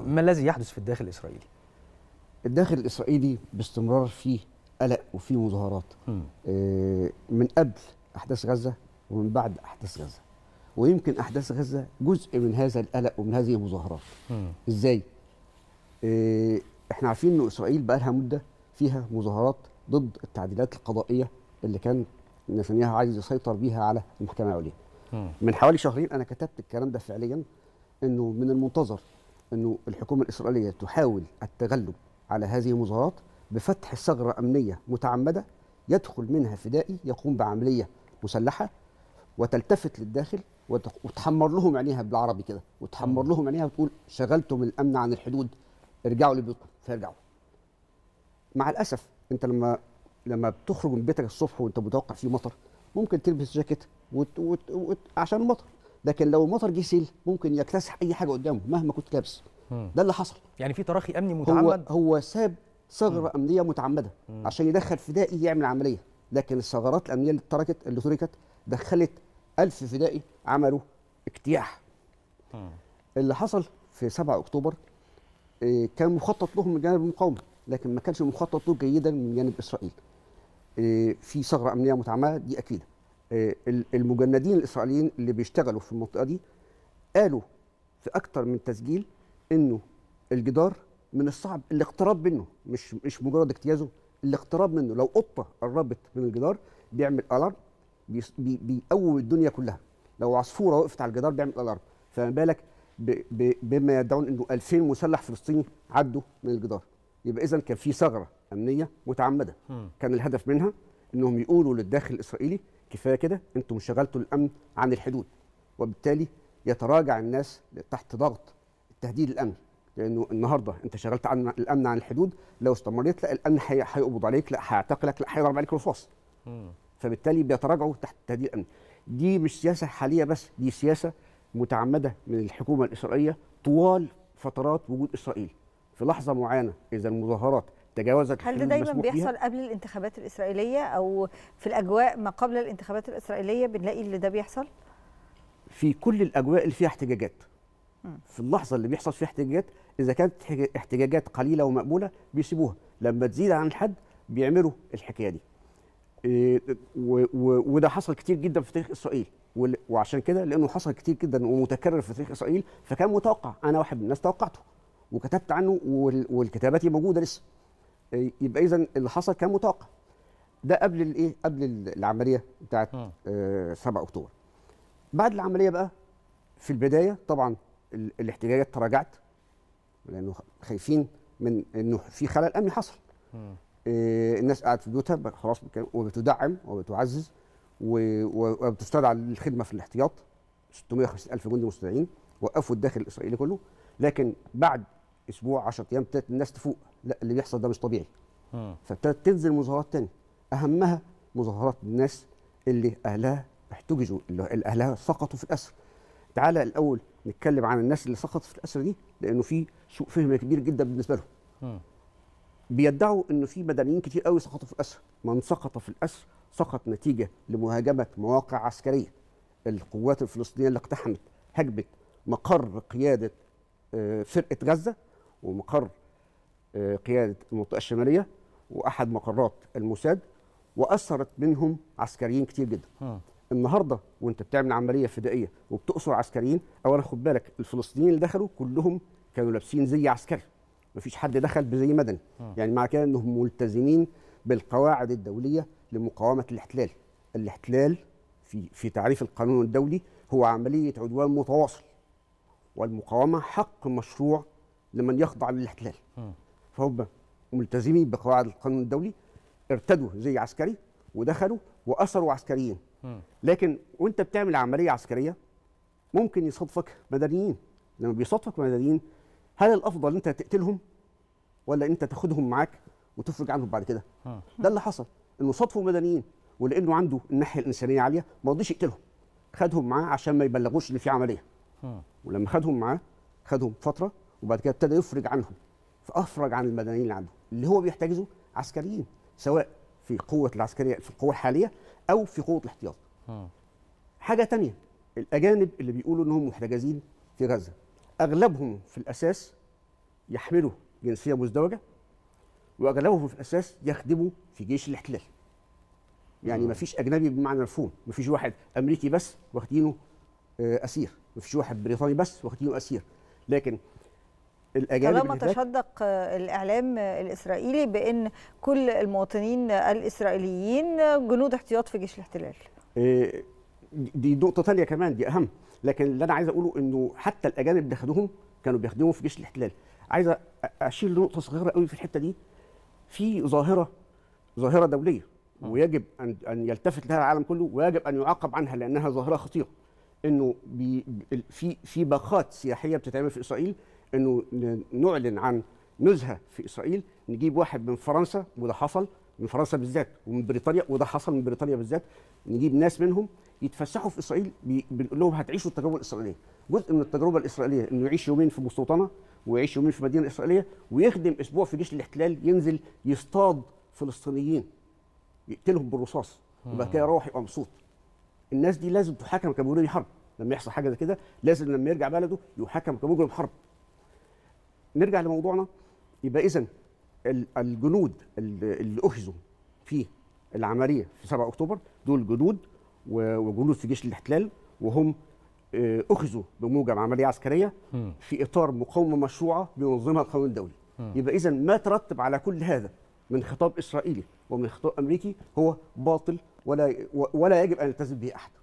ما الذي يحدث في الداخل الاسرائيلي الداخل الاسرائيلي باستمرار فيه قلق وفيه مظاهرات مم. آه، من قبل احداث غزه ومن بعد احداث غزه ويمكن احداث غزه جزء من هذا القلق ومن هذه المظاهرات مم. ازاي آه، احنا عارفين ان اسرائيل بقى لها مده فيها مظاهرات ضد التعديلات القضائيه اللي كان نتنياهو عايز يسيطر بيها على المحكمه العليا مم. من حوالي شهرين انا كتبت الكلام ده فعليا انه من المنتظر انه الحكومه الاسرائيليه تحاول التغلب على هذه المظاهرات بفتح ثغره امنيه متعمده يدخل منها فدائي يقوم بعمليه مسلحه وتلتفت للداخل وت- وتحمر لهم عينيها بالعربي كده وتحمر لهم عينيها وتقول شغلتم الامن عن الحدود ارجعوا لبيوتكم فيرجعوا مع الاسف انت لما لما بتخرج من بيتك الصبح وانت متوقع فيه مطر ممكن تلبس جاكيت وت... وت... وت... عشان المطر لكن لو المطر جه سيل ممكن يكتسح اي حاجه قدامه مهما كنت لابس مم. ده اللي حصل يعني في تراخي امني هو متعمد هو ساب ثغره امنيه متعمده مم. عشان يدخل فدائي يعمل عمليه لكن الثغرات الامنيه اللي تركت اللي تركت دخلت ألف فدائي عملوا اجتياح مم. اللي حصل في 7 اكتوبر آه، كان مخطط لهم من جانب المقاومه لكن ما كانش مخطط له جيدا من جانب اسرائيل آه، في ثغره امنيه متعمده دي اكيد آه، ال- المجندين الاسرائيليين اللي بيشتغلوا في المنطقه دي قالوا في اكتر من تسجيل انه الجدار من الصعب الاقتراب منه مش مش مجرد اجتيازه الاقتراب منه لو قطه قربت من الجدار بيعمل الارم بيس- بي- بيقوم الدنيا كلها لو عصفوره وقفت على الجدار بيعمل الارم فما بالك ب- ب- بما يدعون انه 2000 مسلح فلسطيني عدوا من الجدار يبقى اذا كان في ثغره امنيه متعمده مم. كان الهدف منها انهم يقولوا للداخل الاسرائيلي كفايه كده انتم شغلتوا الامن عن الحدود وبالتالي يتراجع الناس تحت ضغط التهديد الامني لانه النهارده انت شغلت عن الامن عن الحدود لو استمريت لا الامن هي- هيقبض عليك لا هيعتقلك لا هيضرب عليك رصاص مم. فبالتالي بيتراجعوا تحت التهديد الامني دي مش سياسه حاليه بس دي سياسه متعمده من الحكومه الاسرائيليه طوال فترات وجود اسرائيل في لحظه معينه اذا المظاهرات تجاوزت هل ده الحدود دايما المسموح بيها، بيحصل قبل الانتخابات الاسرائيليه او في الاجواء ما قبل الانتخابات الاسرائيليه بنلاقي اللي ده بيحصل في كل الاجواء اللي فيها احتجاجات مم. في اللحظه اللي بيحصل فيها احتجاجات اذا كانت احتجا- احتجاجات قليله ومقبوله بيسيبوها لما تزيد عن الحد بيعملوا الحكايه دي إيه، و- و- وده حصل كتير جدا في تاريخ اسرائيل وال- وعشان كده لانه حصل كتير جدا ومتكرر في تاريخ اسرائيل فكان متوقع انا واحد من الناس توقعته وكتبت عنه وال- والكتابات موجوده لسه إيه، يبقى اذا اللي حصل كان متوقع ده قبل الايه قبل العمليه بتاعت مم. آه، 7 اكتوبر بعد العمليه بقى في البدايه طبعا ال- الاحتجاجات تراجعت لانه خايفين من انه في خلل امني حصل مم. آه، الناس قاعده في بيوتها بقى خلاص بك- وبتدعم وبتعزز و- و- وبتستدعى للخدمه في الاحتياط 650 الف جندي مستدعين وقفوا الداخل الاسرائيلي كله لكن بعد اسبوع 10 ايام ابتدت الناس تفوق لا اللي بيحصل ده مش طبيعي مم. فابتدت تنزل مظاهرات تانية اهمها مظاهرات الناس اللي اهلها احتجزوا اللي اللي اهلها سقطوا في الاسر تعالى الاول نتكلم عن الناس اللي سقطت في الاسر دي لانه في سوء فهم كبير جدا بالنسبه لهم مم. بيدعوا انه في مدنيين كتير قوي سقطوا في الاسر من سقط في الاسر سقط نتيجه لمهاجمه مواقع عسكريه القوات الفلسطينيه اللي اقتحمت هجمت مقر قياده آه، فرقه غزه ومقر آه، قياده المنطقه الشماليه واحد مقرات الموساد واثرت منهم عسكريين كتير جدا مم. النهارده وانت بتعمل عمليه فدائيه وبتأسر عسكريين اولا خد بالك الفلسطينيين اللي دخلوا كلهم كانوا لابسين زي عسكري مفيش حد دخل بزي مدني مم. يعني مع كده انهم ملتزمين بالقواعد الدوليه لمقاومه الاحتلال الاحتلال في في تعريف القانون الدولي هو عمليه عدوان متواصل والمقاومه حق مشروع لمن يخضع للاحتلال مم. فهم ملتزمين بقواعد القانون الدولي ارتدوا زي عسكري ودخلوا واسروا عسكريين مم. لكن وانت بتعمل عمليه عسكريه ممكن يصادفك مدنيين لما بيصادفك مدنيين هل الافضل انت تقتلهم ولا انت تاخدهم معاك وتفرج عنهم بعد كده مم. ده اللي حصل انه صادفوا مدنيين ولانه عنده الناحيه الانسانيه عاليه ما رضيش يقتلهم خدهم معاه عشان ما يبلغوش ان في عمليه مم. ولما خدهم معاه خدهم فتره وبعد كده ابتدى يفرج عنهم فافرج عن المدنيين اللي عنده اللي هو بيحتجزوا عسكريين سواء في قوه العسكريه في القوه الحاليه او في قوه الاحتياط مم. حاجه تانية الاجانب اللي بيقولوا انهم محتجزين في غزه اغلبهم في الاساس يحملوا جنسيه مزدوجه واغلبهم في الاساس يخدموا في جيش الاحتلال يعني ما فيش اجنبي بمعنى مفهوم ما فيش واحد امريكي بس واخدينه آه، اسير ما فيش واحد بريطاني بس واخدينه اسير لكن الاجانب طالما اللي هناك- تشدق آه، الاعلام آه، الاسرائيلي بان كل المواطنين الاسرائيليين آه، جنود احتياط في جيش الاحتلال آه، دي نقطة تانية كمان دي أهم لكن اللي أنا عايز أقوله إنه حتى الأجانب اللي خدوهم كانوا بيخدموا في جيش الاحتلال عايز أ- أشير لنقطة صغيرة قوي في الحتة دي في ظاهرة ظاهرة دولية ويجب أن أن يلتفت لها العالم كله ويجب أن يعاقب عنها لأنها ظاهرة خطيرة إنه بي ال- في في باقات سياحية بتتعمل في إسرائيل إنه ن- نعلن عن نزهة في إسرائيل نجيب واحد من فرنسا وده حصل من فرنسا بالذات ومن بريطانيا وده حصل من بريطانيا بالذات نجيب ناس منهم يتفسحوا في اسرائيل بي- بنقول لهم هتعيشوا التجربه الاسرائيليه جزء من التجربه الاسرائيليه انه يعيش يومين في مستوطنه ويعيش يومين في مدينه اسرائيليه ويخدم اسبوع في جيش الاحتلال ينزل يصطاد فلسطينيين يقتلهم بالرصاص وبعد كده يروح يبقى مبسوط الناس دي لازم تحاكم كمجرمي حرب لما يحصل حاجه زي كده لازم لما يرجع بلده يحاكم كمجرم حرب نرجع لموضوعنا يبقى اذا الجنود اللي اللي اخذوا في العمليه في 7 اكتوبر دول جنود و- وجنود في جيش الاحتلال وهم آه، اخذوا بموجب عمليه عسكريه مم. في اطار مقاومه مشروعه بينظمها القانون الدولي يبقى اذا ما ترتب على كل هذا من خطاب اسرائيلي ومن خطاب امريكي هو باطل ولا ولا يجب ان يلتزم به احد